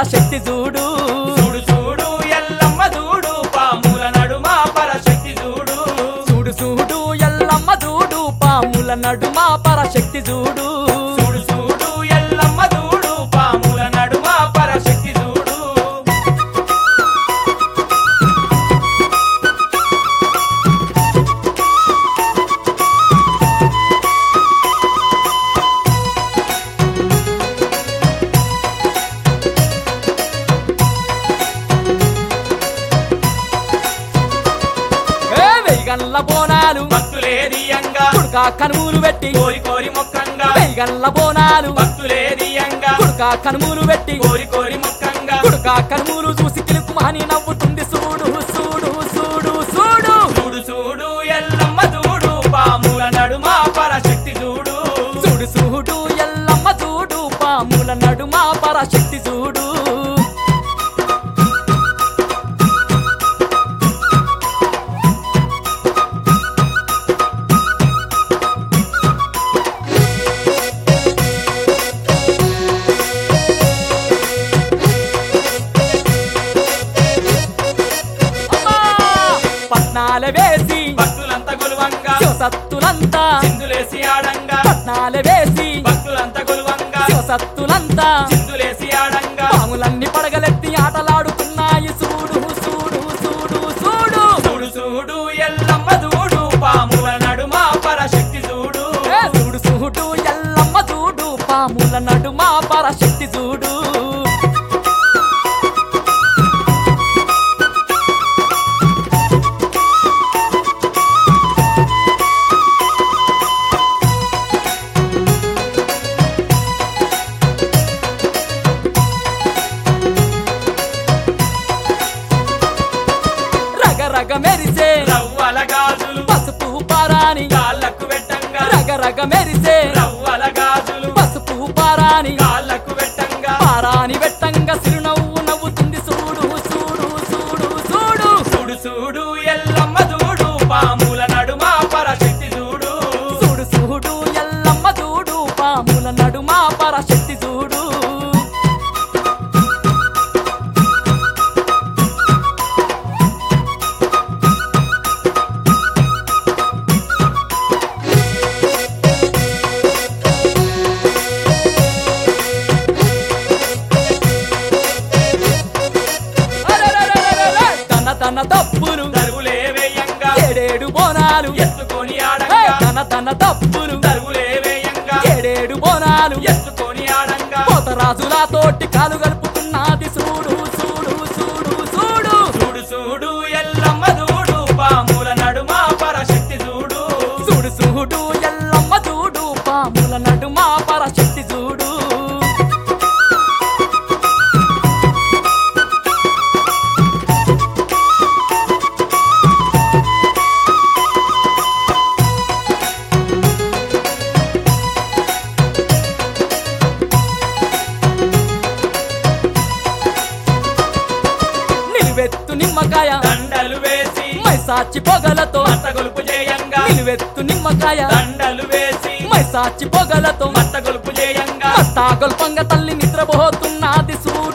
పరశక్తి చూడు చూడు చూడు ఎల్లమ్మ చూడు పాముల నడుమ పరశక్తి చూడు చూడు చూడు ఎల్లమ్మ చూడు పాముల నడుమ పరశక్తి చూడు చూడు చూడు ఎల్లమ్మ చూడు పాముల నడుమ పరశక్తి చూడు ఏ వెయ్యగల్ల బోనాలు భక్తులే దియంగా కుడుకా కనుమూలు పెట్టి కోరి కోరి మొక్కంగా వెయ్యగల్ల బోనాలు భక్తులే దియంగా కుడుకా కనుమూలు పెట్టి కోరి కోరి మొక్కంగా కుడుకా కనుమూలు చూసి కిలుకుమని నవ్వుతుంది చూడు చూడు చూడు చూడు చూడు చూడు ఎల్లమ్మ చూడు పాముల నడుమ పరశక్తి చూడు చూడు చూడు ఎల్లమ్మ చూడు పాముల నడుమ పరశక్తి చూడు అమ్మా! పట్నాల వేసి భక్తులంతా గొలువంగా శివసత్తులంతా చిందులేసి ఆడంగా పట్నాల వేసి భక్తులంతా గొలువంగా శివసత్తులంతా చిందులేసి ఆడంగా పాములన్నీ పడగలెత్తి ఆటలాడుతున్నాయి చూడు చూడు చూడు చూడు చూడు చూడు ఎల్లమ్మ చూడు పాముల నడుమ పరశక్తి చూడు ఏ చూడు చూడు ఎల్లమ్మ చూడు పాముల నడుమ పరశక్తి చూడు రగ రగ మెరిసే రవ్వల గాజులు పసుపు పారాని కాళ్ళకు పెట్టంగా రగ రగ మెరిసే రవ్వల గాజులు పసుపు పారాని కాళ్ళకు పెట్టంగా పారాని వెట్టంగా సిరునవ్వు నవ్వుతుంది చూడు చూడు చూడు చూడు చూడు చూడు ఎల్లమ్మ చూడు పాముల నడుమ పరశక్తి చూడు చూడు చూడు ఎల్లమ్మ చూడు పాముల నడుమ పరశక్తి చూడు అరెరెరెరెరె! తన తన తప్పులు దరువులే వేయంగా ఏడేడు బోనాలు ఎత్తుకొని ఏ! ఆడంగా తన తన తప్పులు దరువులే వేయంగా ఏడేడు బోనాలు ఎత్తుకొని ఆడంగా పోతరాజులా తోటి కాలు కలుపుతున్నది చూడు చూడు చూడు చూడు చూడు చూడు ఎల్లమ్మ చూడు పాముల నడుమ పరశక్తి చూడు చూడు చూడు ఎల్లమ్మ చూడు పాముల నడుమ పరశక్తి చూడు నిలువెత్తు నిమ్మకాయ దండలు వేసి మైసాచి పొగలతో మత్త గొలుపు చేయంగా నిలువెత్తు నిమ్మకాయ దండలు వేసి మైసాచి పొగలతో మత్త గొలుపు చేయంగా తాగొల్పంగ తల్లి నిద్రపోతున్నది చూడు